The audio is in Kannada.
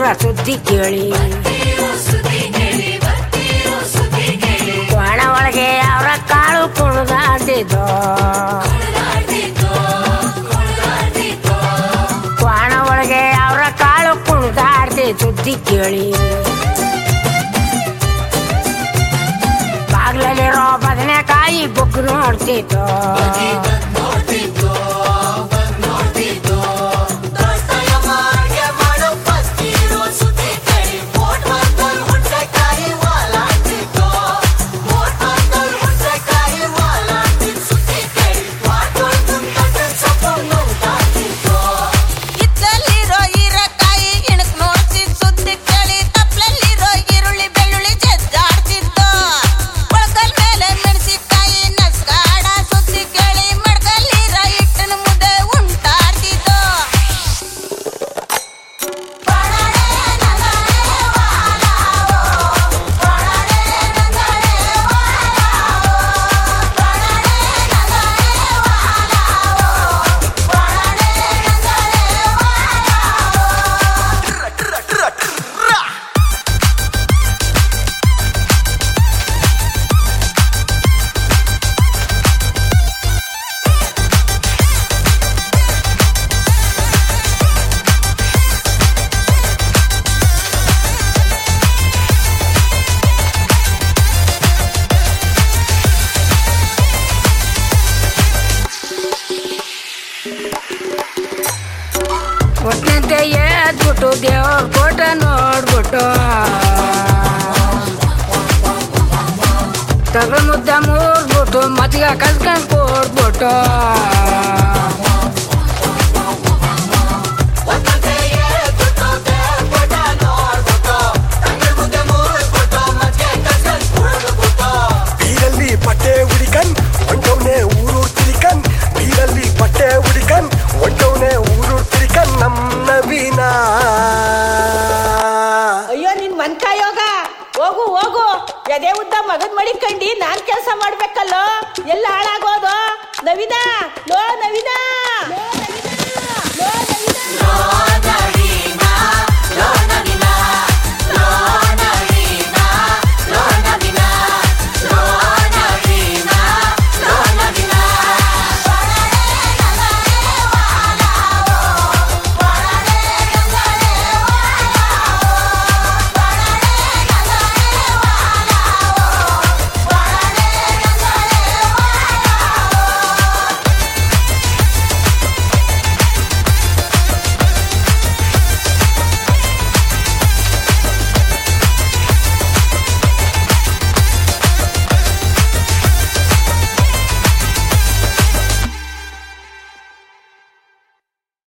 ಸುದ್ದಿ ಕೇಳಿ ಒಣ ಒಳಗೆ ಅವರ ಕಾಳು ಕುಣಿದಾಡ್ತಿದ್ದೋ ಕ್ವಾಣ ಒಳಗೆ ಅವರ ಕಾಳು ಕುಣಿದಾಡ್ತಿ ಸುದ್ದಿ ಕೇಳಿ ಬಾಗ್ಲಲ್ಲಿರೋ ಬದನೆಕಾಯಿ ಬುಕ್ ನೋಡ್ತಿದ್ದೋ ಇದ್ದಲ್ಲಿರೋ ಹೀರೆಕಾಯಿ ಇಣಕ್ ನೋಡ್ತಿದ್ ಸುದ್ದಿ ಕೇಳಿ ತಪ್ಲಲ್ಲಿರೋ ಈರುಳ್ಳಿ ಬೆಳ್ಳುಳ್ಳಿ ಜಜ್ಜಾಡ್ತಿದ್ದು ಒಳಗಲ್ ಮೇಲೆ ಮೆಣಸಿಕಾಯಿ ನಸ್ಗಾಡ ಸುದ್ದಿ ಕೇಳಿ ಮಡ್ಗಲ್ಲಿರೋ ಹಿಟ್ಟಿನ ಮುದ್ದೆ ಉಂಟಾಡ್ತಿದ್ದು ಒಟ್ಟಿನಂತೆ ಎದ್ಬಿಟ್ಟು ದೇವ್ರ ಕೋಟ ನೋಡ್ಬಿಟ್ಟು ತಗಲ್ ಮುದ್ದ ಮೂರ್ಬಿಟ್ಟು ಮತ್ತಿಗೆ ಕಲ್ಸ್ಕೊಂಡ್ ಕೊಡ್ಬಿಟ್ಟು ಬೀರಲ್ಲಿ ಪಟ್ಟೆ ಹುಡಿಕನ್ ಒಂಟವ್ನೆ ಊರೂರ್ ತಿರಿಕನ್ ಬೀರಲ್ಲಿ ಪಟ್ಟೆ ಹುಡಿಕನ್ ಒಂಟವ್ನೆ ಊರೂರ್ ತಿರಿಕನ್ ನಮ್ ನವೀನ ಅಯ್ಯೋ ನಿನ್ ಮನ್ಕಾಯೋಗ ಹೋಗು ಹೋಗು ಎದೆ ಉದ್ದ ಮಗನ್ ಮಡಿಕಂಡಿ ನಾನ್ ಕೆಲಸ ಮಾಡ್ಬೇಕಲ್ಲೋ ಎಲ್ಲ ಹಾಳಾಗೋದು ನವೀನ ಲೋ ನವೀನ